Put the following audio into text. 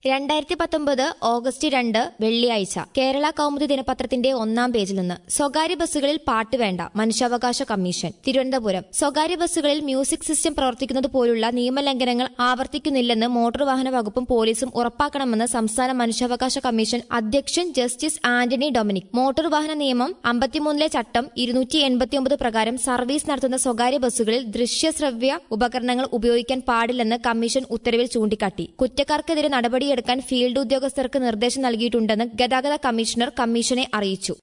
രണ്ടായിരത്തി പത്തൊമ്പത് ഓഗസ്റ്റ് രണ്ട് വെള്ളിയാഴ്ച കേരള കൗമുദി ദിനപത്രത്തിന്റെ ഒന്നാം പേജിൽ നിന്ന് സ്വകാര്യ ബസ്സുകളിൽ പാട്ട് വേണ്ട മനുഷ്യാവകാശ കമ്മീഷൻ തിരുവനന്തപുരം സ്വകാര്യ ബസ്സുകളിൽ മ്യൂസിക് സിസ്റ്റം പ്രവർത്തിക്കുന്നത് പോലുള്ള നിയമലംഘനങ്ങൾ ആവർത്തിക്കുന്നില്ലെന്ന് മോട്ടോർ വാഹന വകുപ്പും പോലീസും ഉറപ്പാക്കണമെന്ന് സംസ്ഥാന മനുഷ്യാവകാശ കമ്മീഷൻ അധ്യക്ഷൻ ജസ്റ്റിസ് ആന്റണി ഡൊമിനിക് മോട്ടോർ വാഹന നിയമം അമ്പത്തിമൂന്നിലെ ചട്ടം ഇരുന്നൂറ്റി എൺപത്തിയൊമ്പത് പ്രകാരം സർവീസ് നടത്തുന്ന സ്വകാര്യ ബസ്സുകളിൽ ദൃശ്യശ്രവ്യ ഉപകരണങ്ങൾ ഉപയോഗിക്കാൻ പാടില്ലെന്ന് കമ്മീഷൻ ഉത്തരവിൽ ചൂണ്ടിക്കാട്ടി കുറ്റക്കാർക്കെതിരെ നടപടിയെടുക്കാൻ ഫീൽഡ് ഉദ്യോഗസ്ഥർക്ക് നിർദ്ദേശം നൽകിയിട്ടുണ്ടെന്ന് ഗതാഗത കമ്മീഷണർ കമ്മീഷനെ അറിയിച്ചു